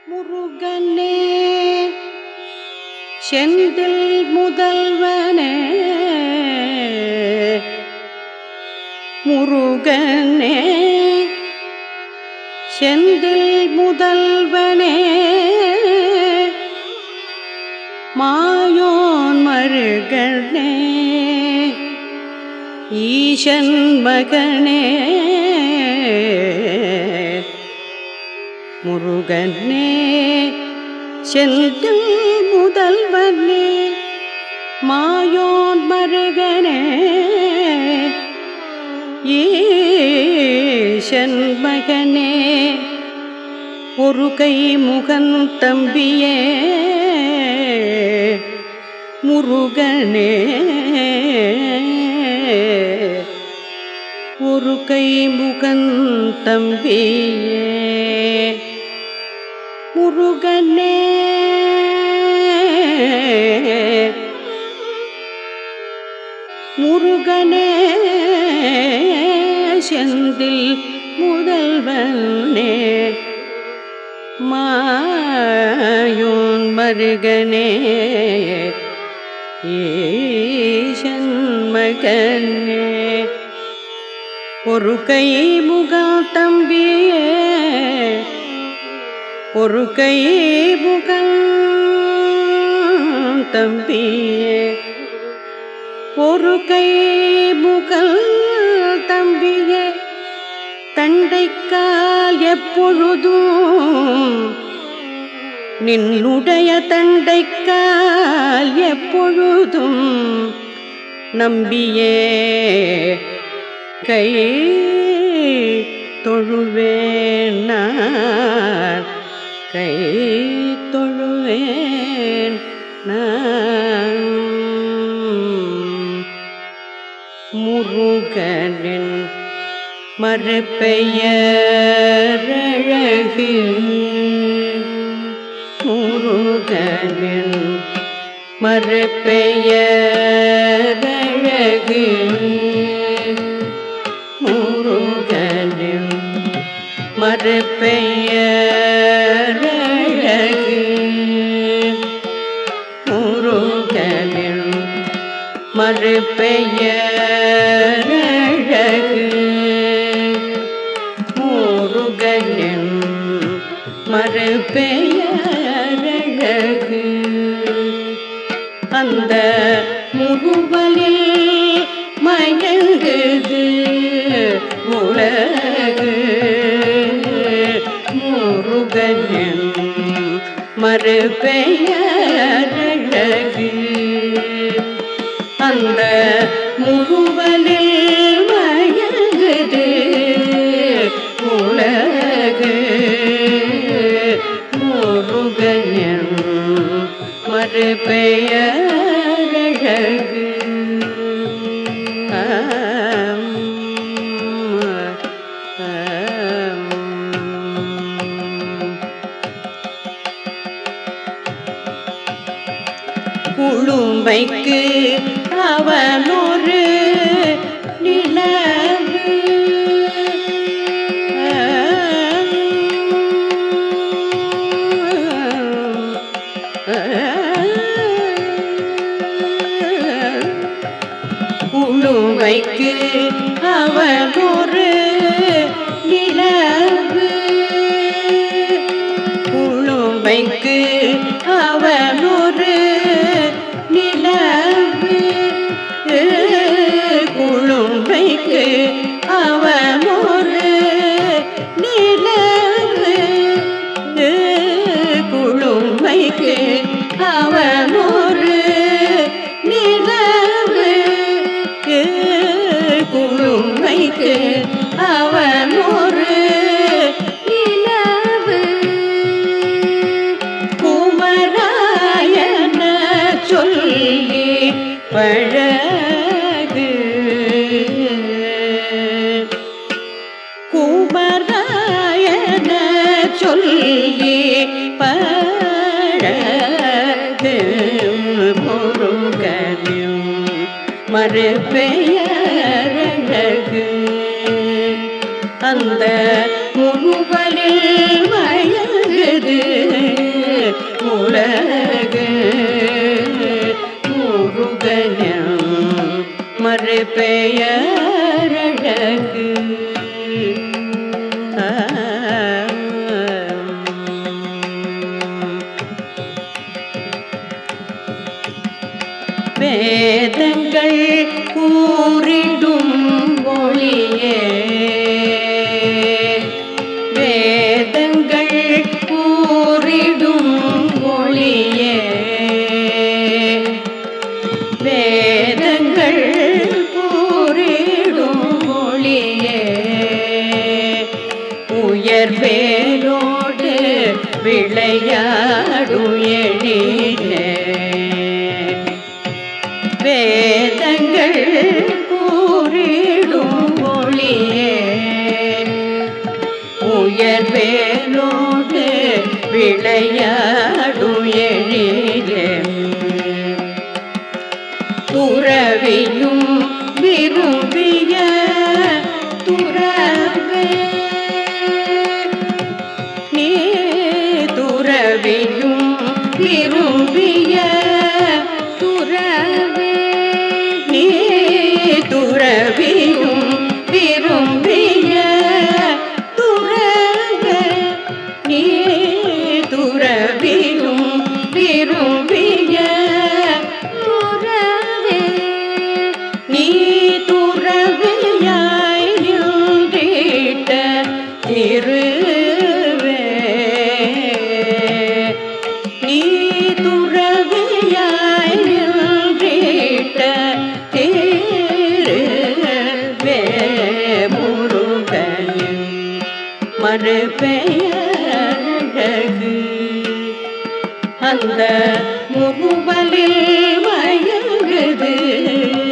முருகனே செந்தில் முதல்வனே முருகனே செந்தில் முதல்வனே மாயோன் மருகனே ஈசன் மகனே முருகனே செந்தில் முதல்வனே மாயோன் மருகனே ஈசன் மகனே ஒரு கை முகன் தம்பியே முருகனே ஒரு கை முகன் தம்பியே முருகனே முருகனே செந்தில் முதல்வனே மாயோன் மருகனே ஈசன் மகனே ஒரு கை முகம் தம்பியே ஒரு கை முகம் தம்பியே ஒரு கை முகல் தம்பியே தண்டைக்கால் எப்பொழுதும் நின்னுடைய தண்டைக்கால் எப்பொழுதும் நம்பியே கை தொழுவேன் நான் கை தொழுவேன் நான் முருகனின் மறுபெயரழகு முருகனின் மறுபெயரழகு முருகனின் மறுபெயரழகு முருகனின் மறுபெயரழகு முருகனின் மறுபெயரழகு அந்த முருவலில் மயங்குது உலகு முருகனின் மறுபெயரழகு அந்த முருவலில் மயங்குது உலகு முருகனின் மறுபெயரழகு ஆம், ஆம். குழுமைக்கு அவன் ஒரு நிலவு குழுமைக்கு அவன் ஒரு நிலவு குழுமைக்கு அவன் ஒரு நிலவு குழுமைக்கு அவன் ஒரு நிலவு குழுமைக்கு அவன் ஒரு நிலவு குழுமைக்கு அவன் ஒரு நிலவு குமராயன சொல்லி பழகு குமராயன சொல்லி பழகு முருகனும் மறுபெயரழகு அந்த முருகனில் மயங்குது மறுபெயரழகு வேதங்கள் கூறிடும் மொழியே வேதங்கள் கூறிடும் மொழியே வேதங்கள் கூறிடும் மொழியே உயர்வேலோடு விளையாடும் எழிலே வேதங்கள் கூறிடும் மொழியே உயர்வேலோடு விளையாடும் எழிலே துறவியும் விரும்பிய துறவே நீ துறவியும் விரும்பிய துறவே நீ துறவியும் விரும்பிய துறவே நீ துறவியும் விரும்பிய துறவே நீ துறவியாய் நின்றிட்ட திருவே நீ துறவியாய் நின்றிட்ட திருவே முருகனின் மறுபெயரழகு அந்த முகுவலில் மயங்குது